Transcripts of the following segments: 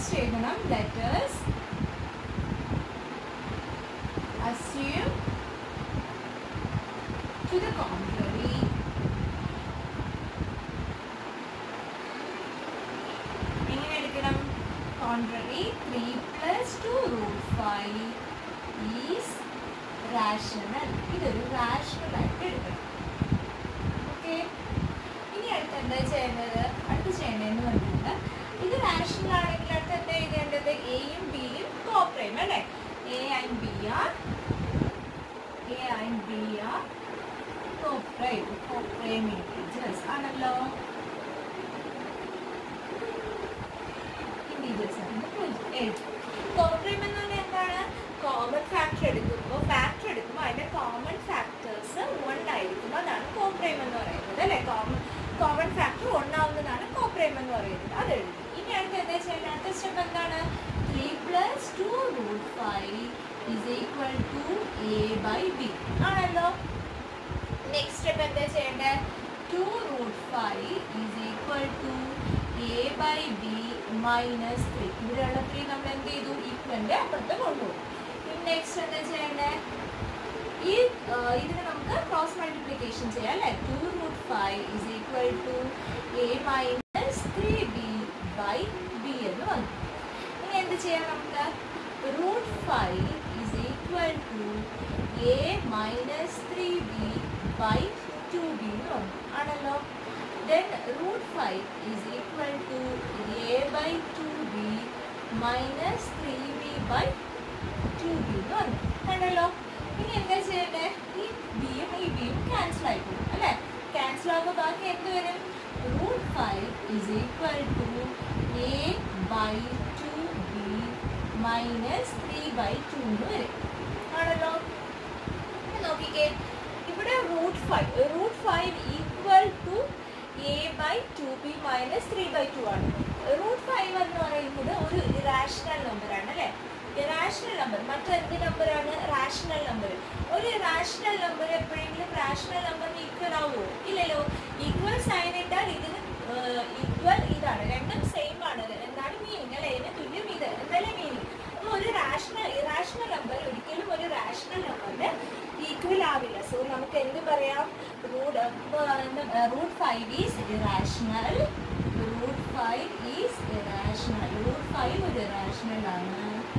First എഴുതണം letters assume to the contrary എങ്ങനെ എടുക്കണം contrary three plus two root five is rational ഇതൊരു rational ആയിട്ട് എടുക്കണം ഓക്കെ ഇനി അടുത്ത് എന്താ ചെയ്യേണ്ടത് അടുത്ത് ചെയ്യേണ്ടതെന്ന് പറഞ്ഞാൽ ഇത് റാഷണൽ ആണെങ്കിൽ അടുത്ത് എന്താ എഴുതേണ്ടത് എയും ബിയും കോപ്രൈം അല്ലേ A and B are A and B are coprime coprime integers ആണല്ലോ ഇൻറ്റീജേഴ്സ് ആണ് എഴുതും കോപ്രൈം എന്ന് പറഞ്ഞാൽ എന്താണ് കോമൺ ഫാക്ടർ എടുക്കുമ്പോൾ ഫാക്ടർ എടുക്കുമ്പോൾ അതിന്റെ കോമൺ ഫാക്ടേഴ്സ് വൺ ആയിരിക്കും അതാണ് കോപ്രൈം എന്ന് പറയുന്നത് അല്ലേ കോമൺ കോമൺ ഫാക്ടർ ഒന്നാവുന്നതാണ് കോപ്രൈം എന്ന് പറയുന്നത് അത് എഴുതി ഇനി അടുത്ത് എന്താ ചെയ്യേണ്ടത് അടുത്ത സ്റ്റെപ്പ് എന്താണ് three plus two root five is equal to A by B ആണല്ലോ നെക്സ്റ്റ് സ്റ്റെപ്പ് എന്താ ചെയ്യേണ്ടത് two root five is equal to A by B minus three ഇവിടെയുള്ള ത്രീ നമ്മൾ എന്ത് ചെയ്തു ഈക്വലിന്റെ അപ്പുറത്ത് കൊണ്ടുപോകും നെക്സ്റ്റ് എന്താ ചെയ്യേണ്ടത് ഈ ആ, ഇതിന് നമുക്ക് ക്രോസ് മൾട്ടിപ്ലിക്കേഷൻ ചെയ്യാം അല്ലേ two root five is equal to A minus three B by B എന്ന് വന്നു ഇനി എന്ത് ചെയ്യാം നമുക്ക് root five is equal to A minus three B by two B എന്ന് വന്നു ആണല്ലോ then root five is equal to A by two B minus three B by two B എന്ന് വന്നു കണ്ടല്ലോ ഇനി എന്താ ചെയ്യണ്ടേ ഈ ബിയും ഈ ബിയും ക്യാൻസൽ ആയി പോകും അല്ലേ ക്യാൻസൽ ആകുമ്പോൾ ബാക്കി എന്ത് വരും root five is equal to A by two B minus three by two എന്ന് വരും ആണല്ലോ ഇനി നോക്കിക്കേ ഇവിടെ root five root five equal to A by two B minus three by two ആണ് റൂട്ട് ഫൈവ് എന്ന് പറയുന്നത് ഒരു ഇറാഷണൽ നമ്പറാണ് അല്ലേ ഇറാഷണൽ നമ്പർ മറ്റെന്ത് നമ്പറാണ് റാഷണൽ നമ്പർ ഒരു റാഷണൽ നമ്പർ എപ്പോഴെങ്കിലും റാഷണൽ നമ്പറിന് ഈക്വൽ ആവുമോ ഇല്ലല്ലോ ഈക്വൽ സൈൻ ഇട്ടാൽ ഇതിന് ഈക്വൽ ഇതാണ് രണ്ടും സെയിം ആണ് എന്താണ് മീനിങ് അല്ലേ ഇതിന് തുല്യം ഇത് എന്തല്ലേ മീനിങ് അപ്പോൾ ഒരു റാഷണൽ ഇറാഷണൽ നമ്പർ ഒരിക്കലും ഒരു റാഷണൽ നമ്പറിന് ഈക്വൽ ആവില്ല സോ നമുക്ക് എന്ത് പറയാം root root five is irrational root five is irrational root five ഒരു ഇറാഷണൽ ആണ്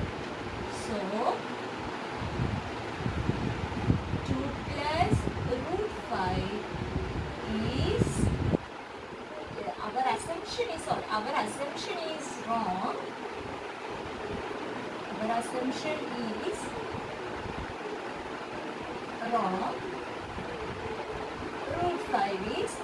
so two plus root five is our assumption is sorry, our assumption is wrong. Our assumption is wrong. Root 5 is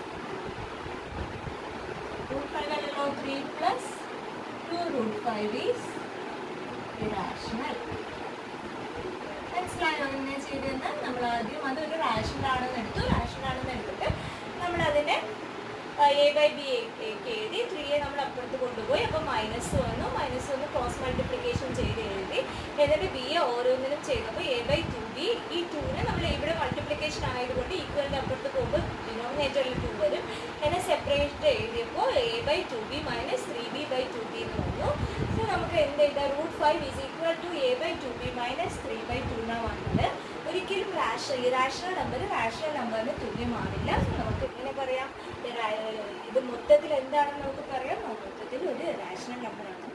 root 5 അല്ലല്ലോ 3 plus 2 root 5 is irrational. മനസ്സിലായോ എന്നെ ചെയ്തെന്ന് നമ്മൾ ആദ്യം അതൊരു rational ആണെന്ന് എടുത്തു റാഷണൽ ആണെന്ന് എടുത്തിട്ട് നമ്മൾ അതിനെ എ ബൈ ബി എഴുതി ത്രീയെ നമ്മൾ അപ്പുറത്ത് കൊണ്ടുപോയി അപ്പോൾ മൈനസ് വന്നു മൈനസ് വന്ന് ക്രോസ് മൾട്ടിപ്ലിക്കേഷൻ ചെയ്ത് എഴുതി എന്നിട്ട് ബി എ ഓരോന്നിനും ചെയ്തപ്പോൾ എ ബൈ ടു ബി ഈ ടൂനെ നമ്മൾ ഇവിടെ മൾട്ടിപ്ലിക്കേഷൻ ആയതുകൊണ്ട് ഈക്വലിൻ്റെ അപ്പുറത്ത് പോകുമ്പോൾ ഡിനോമിനേറ്ററിൽ ടു വരും എന്നെ സെപ്പറേറ്റ് എഴുതിയപ്പോൾ A by two B minus three B by two B എന്ന് വന്നു സോ നമുക്ക് എന്ത് എഴുതാം root five is equal to A by two B minus three by two എന്നാണ് വന്നത് ഒരിക്കലും റാഷ ഇറാഷണൽ നമ്പർ റാഷണൽ നമ്പറിന് തുല്യമാവില്ല സോ നമുക്ക് ഇങ്ങനെ പറയാം ഇറാ- ഇത് മൊത്തത്തിൽ എന്താണെന്ന് നമുക്ക് പറയാം മൊത്തത്തിൽ ഒരു റാഷണൽ നമ്പറാണ്